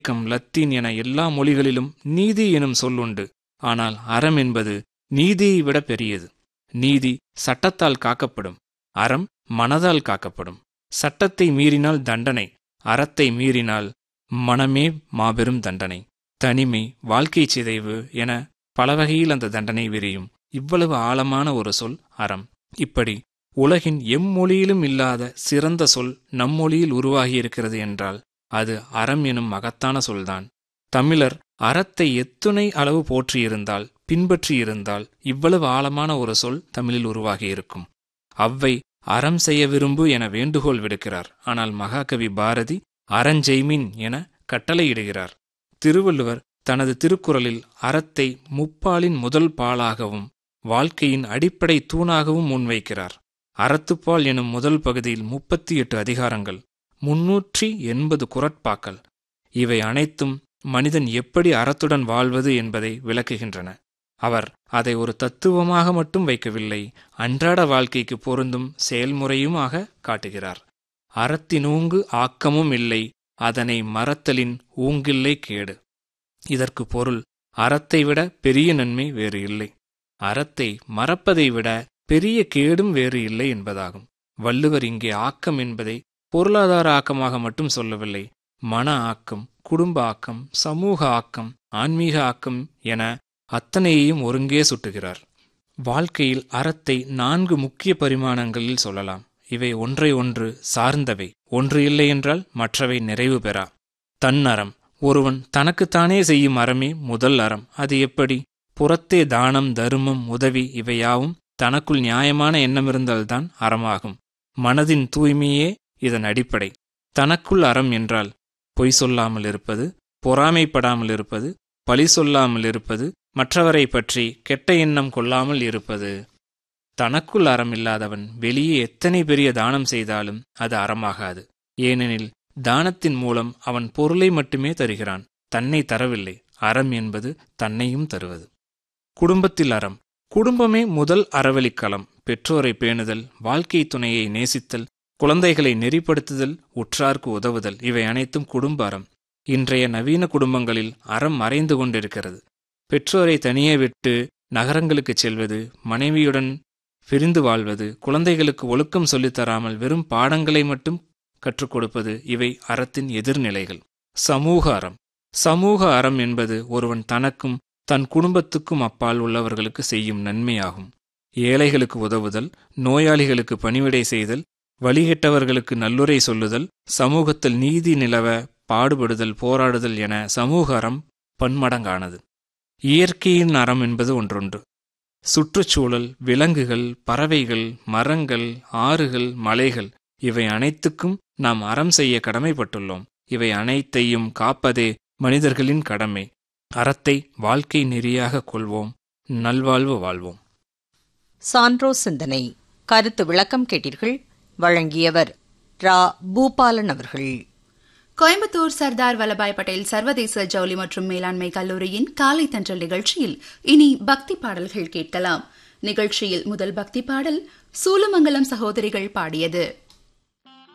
கிரேக்கம் லத்தீன் என எல்லா மொழிகளிலும் நீதி எனும் சொல்லுண்டு ஆனால் அறம் என்பது நீதியை விட பெரியது நீதி சட்டத்தால் காக்கப்படும் அறம் மனதால் காக்கப்படும் சட்டத்தை மீறினால் தண்டனை அறத்தை மீறினால் மனமே மாபெரும் தண்டனை தனிமை வாழ்க்கை சிதைவு என பல வகையில் அந்த தண்டனை விரியும் இவ்வளவு ஆழமான ஒரு சொல் அறம் இப்படி உலகின் எம்மொழியிலும் இல்லாத சிறந்த சொல் நம்மொழியில் உருவாகியிருக்கிறது என்றால் அது அறம் எனும் மகத்தான சொல்தான் தமிழர் அறத்தை எத்துணை அளவு போற்றியிருந்தால் பின்பற்றியிருந்தால் இவ்வளவு ஆழமான ஒரு சொல் தமிழில் உருவாகியிருக்கும் அவ்வை அறம் செய்ய விரும்பு என வேண்டுகோள் விடுக்கிறார் ஆனால் மகாகவி பாரதி அறஞ்செய்மின் என கட்டளையிடுகிறார் திருவள்ளுவர் தனது திருக்குறளில் அறத்தை முப்பாலின் முதல் பாலாகவும் வாழ்க்கையின் அடிப்படை தூணாகவும் முன்வைக்கிறார் அறத்துப்பால் எனும் முதல் பகுதியில் முப்பத்தி எட்டு அதிகாரங்கள் முன்னூற்றி எண்பது குரட்பாக்கள் இவை அனைத்தும் மனிதன் எப்படி அறத்துடன் வாழ்வது என்பதை விளக்குகின்றன அவர் அதை ஒரு தத்துவமாக மட்டும் வைக்கவில்லை அன்றாட வாழ்க்கைக்கு பொருந்தும் செயல்முறையுமாக காட்டுகிறார் அறத்தினூங்கு ஆக்கமும் இல்லை அதனை மறத்தலின் ஊங்கில்லை கேடு இதற்கு பொருள் அறத்தை விட பெரிய நன்மை வேறு இல்லை அறத்தை மறப்பதை விட பெரிய கேடும் வேறு இல்லை என்பதாகும் வள்ளுவர் இங்கே ஆக்கம் என்பதை பொருளாதார ஆக்கமாக மட்டும் சொல்லவில்லை மன ஆக்கம் குடும்ப ஆக்கம் சமூக ஆக்கம் ஆன்மீக ஆக்கம் என அத்தனையையும் ஒருங்கே சுட்டுகிறார் வாழ்க்கையில் அறத்தை நான்கு முக்கிய பரிமாணங்களில் சொல்லலாம் இவை ஒன்றை ஒன்று சார்ந்தவை ஒன்று இல்லை என்றால் மற்றவை நிறைவு பெறா தன்னறம் ஒருவன் தனக்குத்தானே செய்யும் அறமே முதல் அறம் அது எப்படி புறத்தே தானம் தருமம் உதவி இவையாவும் தனக்குள் நியாயமான எண்ணம் இருந்தால்தான் அறமாகும் மனதின் தூய்மையே இதன் அடிப்படை தனக்குள் அறம் என்றால் பொய் சொல்லாமல் இருப்பது பொறாமைப்படாமல் இருப்பது பழி சொல்லாமல் இருப்பது மற்றவரை பற்றி கெட்ட எண்ணம் கொள்ளாமல் இருப்பது தனக்குள் அறம் இல்லாதவன் வெளியே எத்தனை பெரிய தானம் செய்தாலும் அது அறமாகாது ஏனெனில் தானத்தின் மூலம் அவன் பொருளை மட்டுமே தருகிறான் தன்னை தரவில்லை அறம் என்பது தன்னையும் தருவது குடும்பத்தில் அறம் குடும்பமே முதல் அறவழிக்களம் பெற்றோரை பேணுதல் வாழ்க்கை துணையை நேசித்தல் குழந்தைகளை நெறிப்படுத்துதல் உற்றார்க்கு உதவுதல் இவை அனைத்தும் குடும்ப அறம் இன்றைய நவீன குடும்பங்களில் அறம் மறைந்து கொண்டிருக்கிறது பெற்றோரை தனியே விட்டு நகரங்களுக்குச் செல்வது மனைவியுடன் பிரிந்து வாழ்வது குழந்தைகளுக்கு ஒழுக்கம் சொல்லித்தராமல் வெறும் பாடங்களை மட்டும் கற்றுக் கொடுப்பது இவை அறத்தின் எதிர்நிலைகள் சமூக அறம் சமூக அறம் என்பது ஒருவன் தனக்கும் தன் குடும்பத்துக்கும் அப்பால் உள்ளவர்களுக்கு செய்யும் நன்மையாகும் ஏழைகளுக்கு உதவுதல் நோயாளிகளுக்கு பணிவிடை செய்தல் வழிகெட்டவர்களுக்கு நல்லுரை சொல்லுதல் சமூகத்தில் நீதி நிலவ பாடுபடுதல் போராடுதல் என சமூக அறம் பன்மடங்கானது இயற்கையின் அறம் என்பது ஒன்றொன்று சுற்றுச்சூழல் விலங்குகள் பறவைகள் மரங்கள் ஆறுகள் மலைகள் இவை அனைத்துக்கும் நாம் அறம் செய்ய கடமைப்பட்டுள்ளோம் இவை அனைத்தையும் காப்பதே மனிதர்களின் கடமை அறத்தை வாழ்க்கை நெறியாக கொள்வோம் நல்வாழ்வு வாழ்வோம் சான்றோ சிந்தனை கருத்து விளக்கம் கேட்டீர்கள் வழங்கியவர் ரா பூபாலன் அவர்கள் கோயம்புத்தூர் சர்தார் வல்லபாய் பட்டேல் சர்வதேச ஜவுளி மற்றும் மேலாண்மை கல்லூரியின் காலை தன்றல் நிகழ்ச்சியில் இனி பக்தி பாடல்கள் கேட்கலாம் நிகழ்ச்சியில் முதல் பக்தி பாடல் சூலமங்கலம் சகோதரிகள் பாடியது